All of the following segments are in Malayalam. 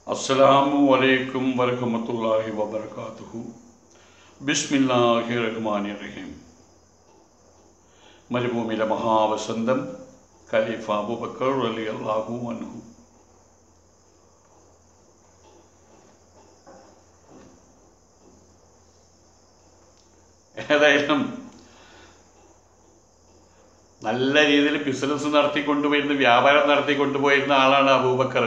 അസ്സലാമു അലൈക്കും വരഹമത്തുള്ളാഹി വബർക്കാത്തുഹു ബിസ്മില്ലാഹി റഹ്മാനി റഹീം മരുഭൂമിയിലെ മഹാവസന്തം ഖലീഫ അബൂബക്കർ അലി അള്ളാഹു അൻഹു ഏതായാലും നല്ല രീതിയിൽ ബിസിനസ് നടത്തിക്കൊണ്ടുപോയിരുന്ന വ്യാപാരം നടത്തിക്കൊണ്ടുപോയിരുന്ന ആളാണ് അബൂബക്കർ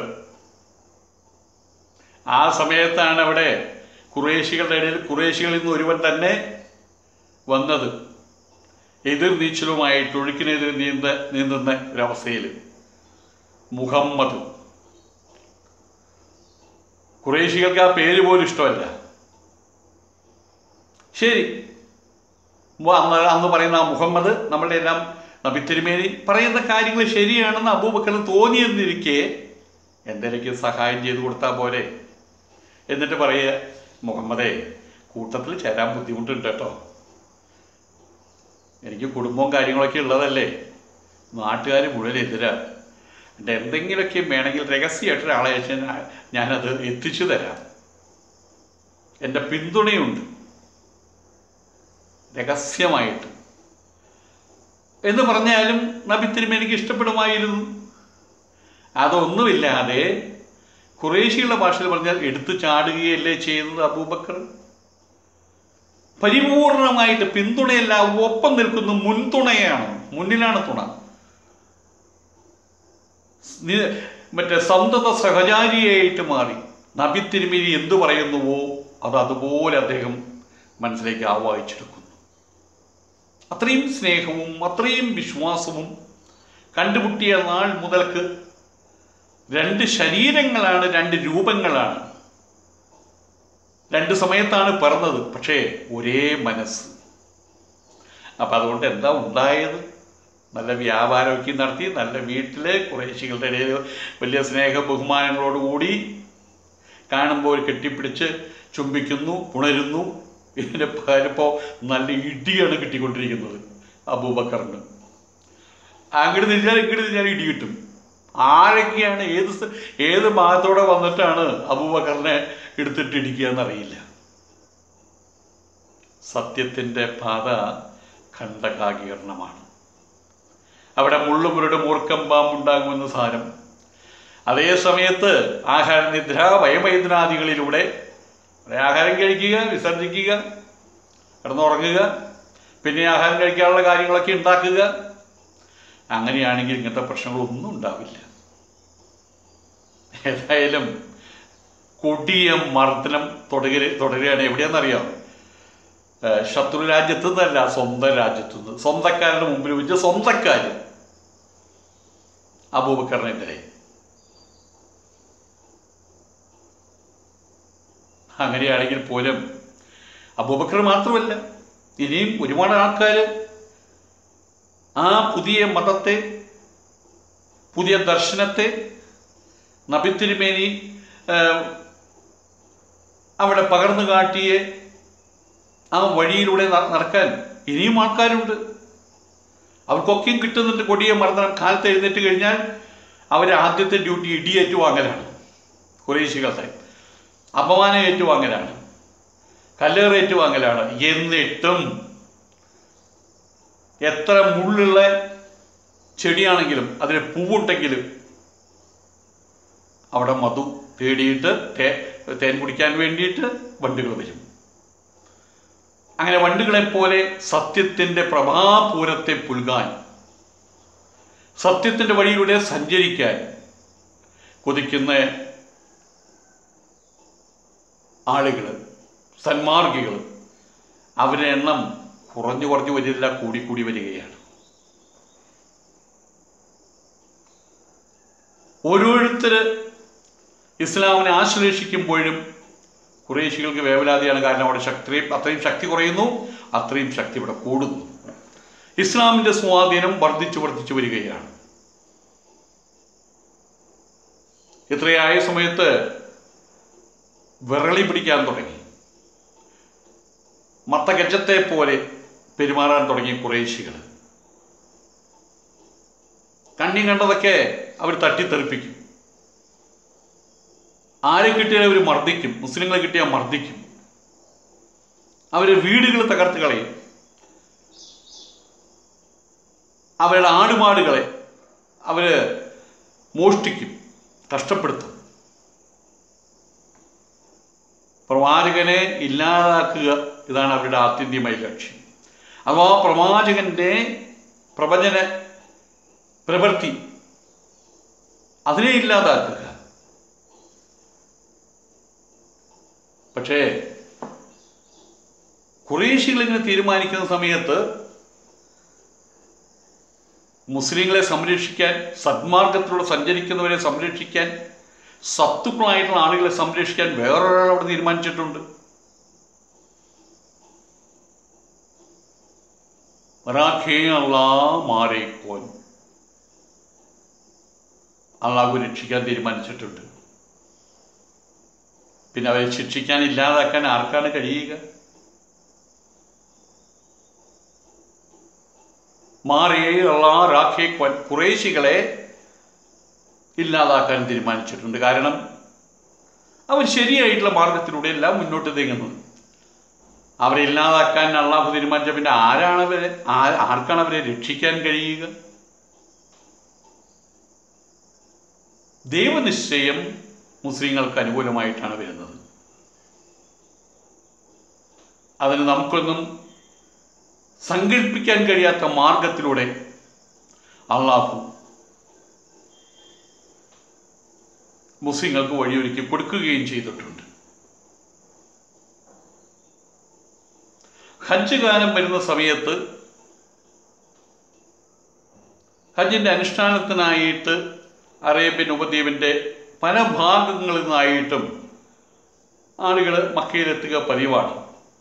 ആ സമയത്താണ് അവിടെ കുറേശികളുടെ ഇടയിൽ കുറേശികളിൽ നിന്ന് ഒരുവൻ തന്നെ വന്നത് എതിർ നീച്ചലുമായിട്ട് ഒഴുക്കിനെതിരെ നീന്ത നീന്തുന്ന ഒരവസ്ഥയിൽ മുഹമ്മദ് കുറേശികൾക്ക് ആ പേര് പോലും ഇഷ്ടമല്ല ശരി മു- അന്ന് അന്ന് പറയുന്ന ആ മുഹമ്മദ് നമ്മളുടെ എല്ലാം നബി തിരുമേനി പറയുന്ന കാര്യങ്ങൾ ശരിയാണെന്ന് അബൂബക്കർ തോന്നിയെന്നിരിക്കെ എന്തെങ്കിലും സഹായം ചെയ്തു കൊടുത്താൽ പോരെ എന്നിട്ട് പറയുക മുഹമ്മദേ കൂട്ടത്തിൽ ചേരാൻ ബുദ്ധിമുട്ടുണ്ട് കേട്ടോ എനിക്ക് കുടുംബവും കാര്യങ്ങളൊക്കെ ഉള്ളതല്ലേ നാട്ടുകാർ മുഴുവൻ എതിരാണ് എന്നിട്ട് എന്തെങ്കിലുമൊക്കെ വേണമെങ്കിൽ രഹസ്യമായിട്ട് ഒരാളെ അയച്ചാൽ ഞാൻ- ഞാനത് എത്തിച്ചു തരാം എൻ്റെ പിന്തുണയുണ്ട് രഹസ്യമായിട്ട് എന്ന് പറഞ്ഞാലും നബി തിരുമേനിക്ക് ഇഷ്ടപ്പെടുമായിരുന്നു അതൊന്നുമില്ലാതെ കുറേശിയുടെ ഭാഷയിൽ പറഞ്ഞാൽ എടുത്തു ചാടുകയല്ലേ ചെയ്തത് അബൂബക്കർ പരിപൂർണമായിട്ട് പിന്തുണയല്ല ഒപ്പം നിൽക്കുന്ന മുൻതുണയാണ് മുന്നിലാണ് തുണ നി- മറ്റേ സന്തത സഹചാരിയായിട്ട് മാറി നബി തിരുമേനി എന്തു പറയുന്നുവോ അത് അതുപോലെ അദ്ദേഹം മനസ്സിലേക്ക് ആവാഹിച്ചെടുക്കുന്നു അത്രയും സ്നേഹവും അത്രയും വിശ്വാസവും കണ്ടുമുട്ടിയ നാൾ മുതൽക്ക് രണ്ട് ശരീരങ്ങളാണ് രണ്ട് രൂപങ്ങളാണ് രണ്ട് സമയത്താണ് പിറന്നത് പക്ഷേ ഒരേ മനസ്സ് അപ്പം അതുകൊണ്ട് എന്താ ഉണ്ടായത് നല്ല വ്യാപാരമൊക്കെ നടത്തി നല്ല വീട്ടിൽ കുറേശികളുടെ ഇടയിൽ വലിയ സ്നേഹ ബഹുമാനങ്ങളോടുകൂടി കാണുമ്പോൾ കെട്ടിപ്പിടിച്ച് ചുംബിക്കുന്നു ഉണരുന്നു ഇതിൻ്റെ പകരപ്പോൾ നല്ല ഇടിയാണ് കിട്ടിക്കൊണ്ടിരിക്കുന്നത് അബൂബക്കറിന് അങ്ങോട്ട് തിരിഞ്ഞാൽ ഇങ്ങോട്ട് തിരിഞ്ഞാൽ ഇടി കിട്ടും ആരൊക്കെയാണ് ഏത് സ്ഥ- ഏത് ഭാഗത്തോടെ വന്നിട്ടാണ് അബൂബക്കറിനെ എടുത്തിട്ട് ഇടിക്കുക എന്നറിയില്ല സത്യത്തിൻ്റെ പാത ഖണ്ഡകാകീർണമാണ് അവിടെ മുള്ളുമുരുടെ മൂർക്കം പാമ്പുണ്ടാകുമെന്ന് സാരം അതേ സമയത്ത് ആഹാരനിദ്ര വയമൈദ്രാദികളിലൂടെ കുറേ ആഹാരം കഴിക്കുക വിസർജിക്കുക കിടന്നുറങ്ങുക പിന്നെ ആഹാരം കഴിക്കാനുള്ള കാര്യങ്ങളൊക്കെ ഉണ്ടാക്കുക അങ്ങനെയാണെങ്കിൽ ഇങ്ങനത്തെ പ്രശ്നങ്ങളൊന്നും ഉണ്ടാവില്ല ഏതായാലും കൊടിയ മർദ്ദനം തുടരുക തുടരുകയാണ് എവിടെയാണെന്നറിയാം ഏഹ് ശത്രു രാജ്യത്തു നിന്നല്ല സ്വന്തം രാജ്യത്തു നിന്ന് സ്വന്തക്കാരുടെ മുമ്പിൽ വെച്ച് സ്വന്തക്കാർ അബൂബക്കറിനെതിരെ അങ്ങനെയാണെങ്കിൽ പോലും അബൂബക്കർ മാത്രമല്ല ഇനിയും ഒരുപാട് ആൾക്കാർ ആ പുതിയ മതത്തെ പുതിയ ദർശനത്തെ നബിത്തിരുമേനി അവിടെ പകർന്നു കാട്ടിയ ആ വഴിയിലൂടെ ന- നടക്കാൻ ഇനിയും ആൾക്കാരുണ്ട് അവർക്കൊക്കെയും കിട്ടുന്നുണ്ട് കൊടിയ മർദ്ദനം കാലത്ത് എഴുന്നേറ്റ് കഴിഞ്ഞാൽ അവർ ആദ്യത്തെ ഡ്യൂട്ടി ഇടിയേറ്റു വാങ്ങലാണ് കുറേശികളുടെ അപമാനം ഏറ്റുവാങ്ങലാണ് കല്ലേറ് ഏറ്റുവാങ്ങലാണ് എന്നിട്ടും എത്ര മുള്ളുള്ള ചെടിയാണെങ്കിലും അതിൽ പൂവുണ്ടെങ്കിലും അവിടെ മധു തേടിയിട്ട് തേ തേൻ കുടിക്കാൻ വേണ്ടിയിട്ട് വണ്ടുകൾ വരും അങ്ങനെ വണ്ടുകളെ പോലെ സത്യത്തിൻ്റെ പ്രഭാപൂരത്തെ പുൽകാൻ സത്യത്തിൻ്റെ വഴിയിലൂടെ സഞ്ചരിക്കാൻ കൊതിക്കുന്ന ആളുകൾ സന്മാർഗികൾ അവരുടെ എണ്ണം കുറഞ്ഞു കുറഞ്ഞു വരില്ല കൂടിക്കൂടി വരികയാണ് ഓരോരുത്തർ ഇസ്ലാമിനെ ആശ്ലേഷിക്കുമ്പോഴും കുറേശികൾക്ക് വേവലാതിയാണ് കാരണം അവിടെ ശക്തി അത്രയും ശക്തി കുറയുന്നു അത്രയും ശക്തി ഇവിടെ കൂടുന്നു ഇസ്ലാമിൻ്റെ സ്വാധീനം വർദ്ധിച്ചു വർദ്ധിച്ചു വരികയാണ് ഇത്രയായ സമയത്ത് വിരളി പിടിക്കാൻ തുടങ്ങി മത്തഗജത്തെ പോലെ പെരുമാറാൻ തുടങ്ങി കുറേശികൾ കണ്ണി കണ്ടതൊക്കെ അവർ തട്ടിത്തെറിപ്പിക്കും ആരെ കിട്ടിയാലും അവർ മർദ്ദിക്കും മുസ്ലിങ്ങളെ കിട്ടിയാൽ മർദ്ദിക്കും അവരെ വീടുകൾ തകർത്ത് കളയും അവരുടെ ആടുമാടുകളെ അവർ മോഷ്ടിക്കും കഷ്ടപ്പെടുത്തും പ്രവാചകനെ ഇല്ലാതാക്കുക ഇതാണ് അവരുടെ ആത്യന്തികമായ ലക്ഷ്യം അഥവാ പ്രവാചകന്റെ പ്രവചന പ്രവൃത്തി അതിനെ ഇല്ലാതാക്കുക പക്ഷേ കുറേശികൾ ഇങ്ങനെ തീരുമാനിക്കുന്ന സമയത്ത് മുസ്ലിങ്ങളെ സംരക്ഷിക്കാൻ സന്മാർഗത്തിലൂടെ സഞ്ചരിക്കുന്നവരെ സംരക്ഷിക്കാൻ സത്തുക്കളായിട്ടുള്ള ആളുകളെ സംരക്ഷിക്കാൻ വേറൊരാൾ അവിടെ തീരുമാനിച്ചിട്ടുണ്ട് മറാഖേ അള്ളാ മാറേക്കോൻ അള്ളാഹു രക്ഷിക്കാൻ തീരുമാനിച്ചിട്ടുണ്ട് പിന്നെ അവരെ ശിക്ഷിക്കാൻ ഇല്ലാതാക്കാൻ ആർക്കാണ് കഴിയുക മാറിയേ അള്ളാ റാഖേ ക്വൻ കുറേശികളെ ഇല്ലാതാക്കാൻ തീരുമാനിച്ചിട്ടുണ്ട് കാരണം അവർ ശരിയായിട്ടുള്ള മാർഗത്തിലൂടെ എല്ലാം മുന്നോട്ട് നീങ്ങുന്നത് അവരെ ഇല്ലാതാക്കാൻ അള്ളാഹു തീരുമാനിച്ച പിന്നെ ആരാണ് അവരെ ആ- ആർക്കാണ് അവരെ രക്ഷിക്കാൻ കഴിയുക ദൈവനിശ്ചയം മുസ്ലിങ്ങൾക്ക് അനുകൂലമായിട്ടാണ് വരുന്നത് അതിന് നമുക്കൊന്നും സങ്കല്പിക്കാൻ കഴിയാത്ത മാർഗത്തിലൂടെ അള്ളാഹു മുസ്ലിങ്ങൾക്ക് വഴിയൊരുക്കി കൊടുക്കുകയും ചെയ്തിട്ടുണ്ട് ഹജ്ജ് കാലം വരുന്ന സമയത്ത് ഹജ്ജിൻ്റെ അനുഷ്ഠാനത്തിനായിട്ട് അറേബ്യൻ ഉപദ്വീപിൻ്റെ പല ഭാഗങ്ങളിൽ നിന്നായിട്ടും ആളുകൾ മക്കയിലെത്തുക പതിവാണ്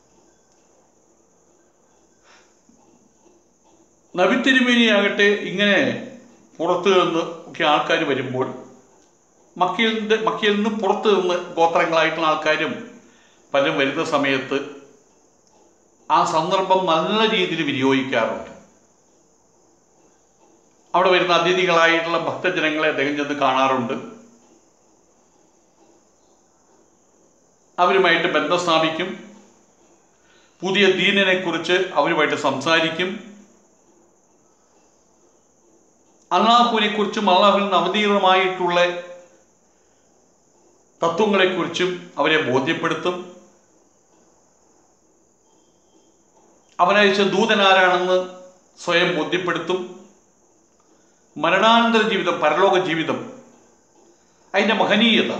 നബിത്തിരുമേനിയാകട്ടെ ഇങ്ങനെ പുറത്തു നിന്ന് ഒക്കെ ആൾക്കാർ വരുമ്പോൾ മക്കയിൽ നിന്ന് മക്കയിൽ നിന്ന് പുറത്തു നിന്ന് ഗോത്രങ്ങളായിട്ടുള്ള ആൾക്കാരും പലരും വരുന്ന സമയത്ത് ആ സന്ദർഭം നല്ല രീതിയിൽ വിനിയോഗിക്കാറുണ്ട് അവിടെ വരുന്ന അതിഥികളായിട്ടുള്ള ഭക്തജനങ്ങളെ അദ്ദേഹം ചെന്ന് കാണാറുണ്ട് അവരുമായിട്ട് ബന്ധം സ്ഥാപിക്കും പുതിയ ദീനിനെ കുറിച്ച് അവരുമായിട്ട് സംസാരിക്കും അള്ളാഹുവിനെ കുറിച്ചും അള്ളാഹുവിൽ നിന്ന് അവതീർണമായിട്ടുള്ള തത്വങ്ങളെക്കുറിച്ചും അവരെ ബോധ്യപ്പെടുത്തും അവനയച്ച ദൂതനാരാണെന്ന് സ്വയം ബോധ്യപ്പെടുത്തും മരണാനന്തര ജീവിതം പരലോക ജീവിതം അതിൻ്റെ മഹനീയത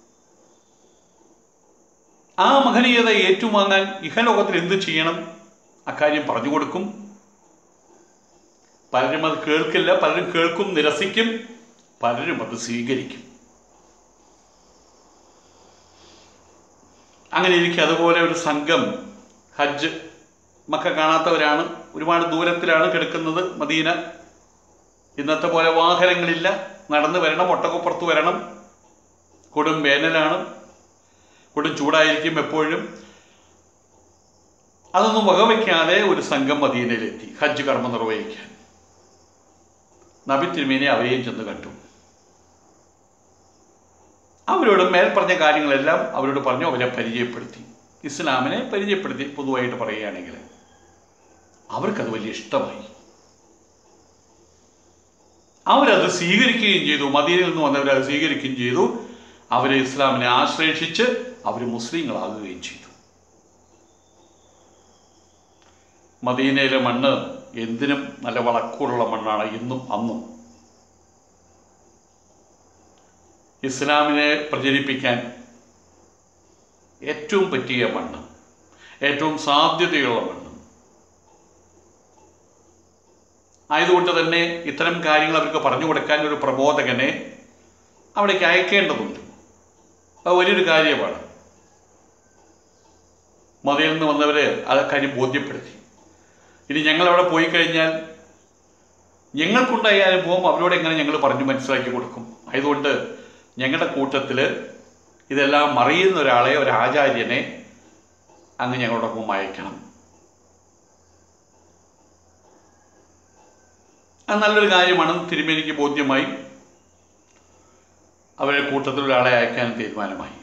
ആ മഹനീയത ഏറ്റുവാങ്ങാൻ ഇഹലോകത്തിൽ എന്ത് ചെയ്യണം അക്കാര്യം പറഞ്ഞു കൊടുക്കും പലരും അത് കേൾക്കില്ല പലരും കേൾക്കും നിരസിക്കും പലരും അത് സ്വീകരിക്കും അങ്ങനെ ഇരിക്കെ അതുപോലെ ഒരു സംഘം ഹജ്ജ് മക്ക കാണാത്തവരാണ് ഒരുപാട് ദൂരത്തിലാണ് കിടക്കുന്നത് മദീന ഇന്നത്തെ പോലെ വാഹനങ്ങളില്ല നടന്നു വരണം ഒട്ടകപ്പുറത്ത് വരണം കൊടും വേനലാണ് കൊടും ചൂടായിരിക്കും എപ്പോഴും അതൊന്നും വകവയ്ക്കാതെ ഒരു സംഘം മദീനയിലെത്തി ഹജ്ജ് കർമ്മം നിർവഹിക്കാൻ നബി തിരുമേനെ അവരെയും ചെന്ന് കണ്ടു അവരോട് മേൽപ്പറഞ്ഞ കാര്യങ്ങളെല്ലാം അവരോട് പറഞ്ഞു അവരെ പരിചയപ്പെടുത്തി ഇസ്ലാമിനെ പരിചയപ്പെടുത്തി പൊതുവായിട്ട് പറയുകയാണെങ്കിൽ അവർക്കത് വലിയ ഇഷ്ടമായി അവരത് സ്വീകരിക്കുകയും ചെയ്തു മദീനയിൽ നിന്ന് വന്നവരത് സ്വീകരിക്കുകയും ചെയ്തു അവരെ ഇസ്ലാമിനെ ആശ്രയിച്ച് അവർ മുസ്ലിങ്ങളാകുകയും ചെയ്തു മദീനയിലെ മണ്ണ് എന്തിനും നല്ല വളക്കൂറുള്ള മണ്ണാണ് ഇന്നും അന്നും ഇസ്ലാമിനെ പ്രചരിപ്പിക്കാൻ ഏറ്റവും പറ്റിയ മണ്ണ് ഏറ്റവും സാധ്യതയുള്ള മണ്ണ് ആയതുകൊണ്ട് തന്നെ ഇത്തരം കാര്യങ്ങൾ അവർക്ക് പറഞ്ഞു കൊടുക്കാൻ ഒരു പ്രബോധകനെ അവിടേക്ക് അയക്കേണ്ടതുണ്ട് അത് വലിയൊരു കാര്യമാണ് മതയിൽ നിന്ന് വന്നവരെ ആ കാര്യം ബോധ്യപ്പെടുത്തി ഇനി ഞങ്ങൾ അവിടെ പോയി കഴിഞ്ഞാൽ ഞങ്ങൾക്കുണ്ടായ അനുഭവം അവരോട് എങ്ങനെ ഞങ്ങൾ പറഞ്ഞു മനസ്സിലാക്കി കൊടുക്കും ആയതുകൊണ്ട് ഞങ്ങളുടെ കൂട്ടത്തിൽ ഇതെല്ലാം അറിയുന്ന ഒരാളെ ഒരു ആചാര്യനെ അങ്ങ് ഞങ്ങളോടൊപ്പം അയക്കണം അത് നല്ലൊരു കാര്യമാണ് തിരുമേനിക്ക് ബോധ്യമായി അവരെ കൂട്ടത്തിൽ ഒരാളെ അയക്കാൻ തീരുമാനമായി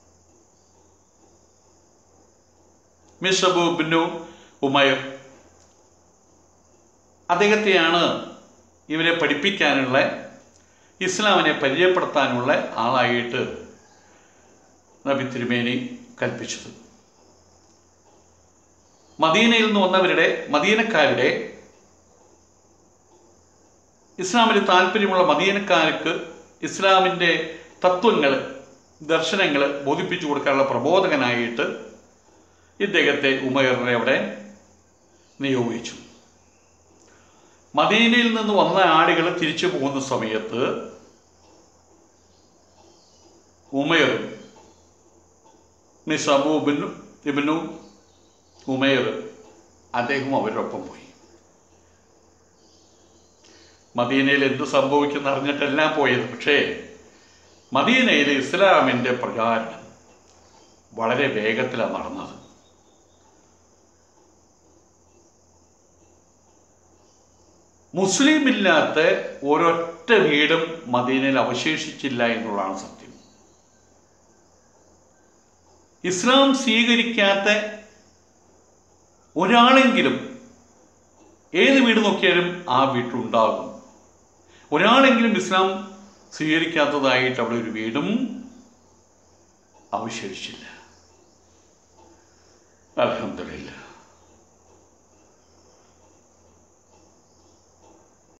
മിസബു ബിന്നു ഉമയർ അദ്ദേഹത്തെയാണ് ഇവരെ പഠിപ്പിക്കാനുള്ള ഇസ്ലാമിനെ പരിചയപ്പെടുത്താനുള്ള ആളായിട്ട് നബി തിരുമേനി കൽപ്പിച്ചത് മദീനയിൽ നിന്ന് വന്നവരുടെ മദീനക്കാരുടെ ഇസ്ലാമിൽ താല്പര്യമുള്ള മദീനക്കാർക്ക് ഇസ്ലാമിൻ്റെ തത്വങ്ങൾ ദർശനങ്ങൾ ബോധിപ്പിച്ചു കൊടുക്കാനുള്ള പ്രബോധകനായിട്ട് ഇദ്ദേഹത്തെ ഉമയറിനെ അവിടെ നിയോഗിച്ചു മദീനയിൽ നിന്ന് വന്ന ആളുകൾ തിരിച്ചു പോകുന്ന സമയത്ത് ഉമയർ മിസ് അബൂബിനു ഇബിനു ഉമയർ അദ്ദേഹം അവരോടൊപ്പം പോയി മദീനയിൽ എന്ത് സംഭവിക്കുന്ന അറിഞ്ഞിട്ടെല്ലാം പോയത് പക്ഷേ മദീനയിൽ ഇസ്ലാമിൻ്റെ പ്രചാരണം വളരെ വേഗത്തിലാണ് നടന്നത് മുസ്ലിം ഇല്ലാത്ത ഒരൊറ്റ വീടും മദീനയിൽ അവശേഷിച്ചില്ല എന്നുള്ളതാണ് സത്യം ഇസ്ലാം സ്വീകരിക്കാത്ത ഒരാളെങ്കിലും ഏത് വീട് നോക്കിയാലും ആ വീട്ടിലുണ്ടാകും ഒരാളെങ്കിലും ഇസ്ലാം സ്വീകരിക്കാത്തതായിട്ട് അവിടെ ഒരു വീടും അവശേഷിച്ചില്ല അലഹമില്ല